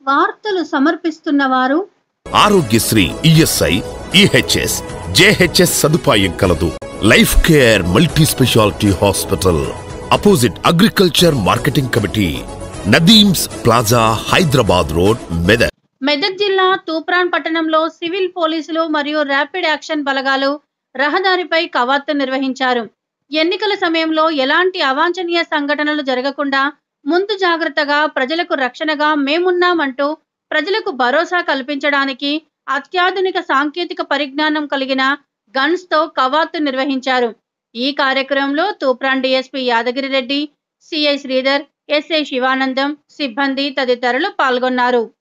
వార్తలు సమర్పిస్తున్న వారు ఆరోగ్యశ్రీ ఈఎస్ఐ ఈహెచ్ఎస్ జేహెచ్ఎస్ సదుపాయం కలదు Life Care multi specialty hospital opposite agriculture marketing committee Nadeem's plaza Hyderabad road Medak Medak జిల్లా తూప్రాన్ పట్టణంలో సివిల్ పోలీసులు మరియు ర్యాపిడ్ యాక్షన్ బలగాలు రహదారిపై కవాతు నిర్వహించారు ఎన్నికల సమయంలో ఎలాంటి అవాంఛనీయ సంఘటనలు జరగకుండా ముందు జాగ్రత్తగా ప్రజలకు రక్షణగా మేమున్నామంటూ ప్రజలకు భరోసా కల్పించడానికి అత్యాధునిక సాంకేతిక పరిజ్ఞానం కలిగిన గన్స్ తో కవాతు నిర్వహించారు ఈ కార్యక్రమంలో Toopran DSP Yadagiri Reddy CI Sridhar SI Shivanandam సిబ్బంది తదితరులు పాల్గొన్నారు